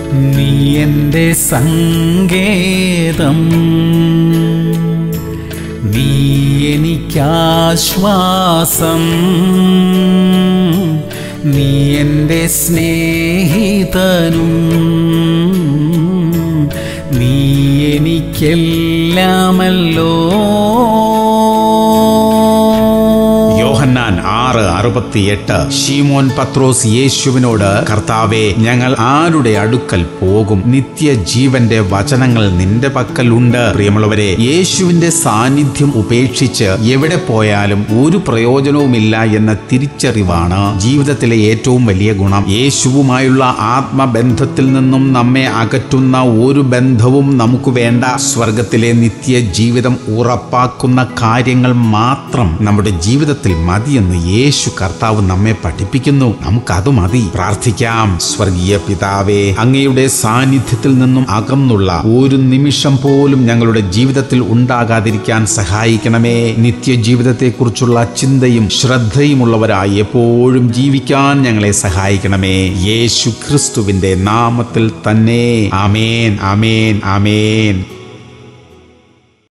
നീ എൻ്റെ സങ്കേതം നീ എനിക്കാശ്വാസം നീ എൻ്റെ സ്നേഹിതനും നീ എനിക്കെല്ലാമല്ലോ യോഹന്നാൻ ആറ് അറുപത്തിയെട്ട് ഷീമോൻ പത്രോസ് യേശുവിനോട് കർത്താവെ ഞങ്ങൾ ആരുടെ അടുക്കൽ പോകും നിത്യജീവന്റെ വചനങ്ങൾ നിന്റെ പക്കലുണ്ട് പ്രിയമുള്ളവരെ യേശുവിന്റെ സാന്നിധ്യം ഉപേക്ഷിച്ച് എവിടെ പോയാലും ഒരു പ്രയോജനവുമില്ല എന്ന തിരിച്ചറിവാണ് ജീവിതത്തിലെ ഏറ്റവും വലിയ ഗുണം യേശുവുമായുള്ള ആത്മബന്ധത്തിൽ നിന്നും നമ്മെ അകറ്റുന്ന ഒരു ബന്ധവും നമുക്ക് വേണ്ട സ്വർഗത്തിലെ നിത്യജീവിതം ഉറപ്പാക്കുന്ന കാര്യങ്ങൾ മാത്രം നമ്മുടെ ജീവിതത്തിൽ മതിയെന്ന് യേശു കർത്താവ് നമ്മെ പഠിപ്പിക്കുന്നു നമുക്കത് മതി പ്രാർത്ഥിക്കാം സ്വർഗീയ പിതാവേ അങ്ങയുടെ സാന്നിധ്യത്തിൽ നിന്നും അകന്നുള്ള ഒരു നിമിഷം പോലും ഞങ്ങളുടെ ജീവിതത്തിൽ ഉണ്ടാകാതിരിക്കാൻ സഹായിക്കണമേ നിത്യജീവിതത്തെക്കുറിച്ചുള്ള ചിന്തയും ശ്രദ്ധയുമുള്ളവരായി എപ്പോഴും ജീവിക്കാൻ ഞങ്ങളെ സഹായിക്കണമേ യേശു ക്രിസ്തുവിന്റെ നാമത്തിൽ തന്നെ ആമേൻ ആമേൻ ആമേൻ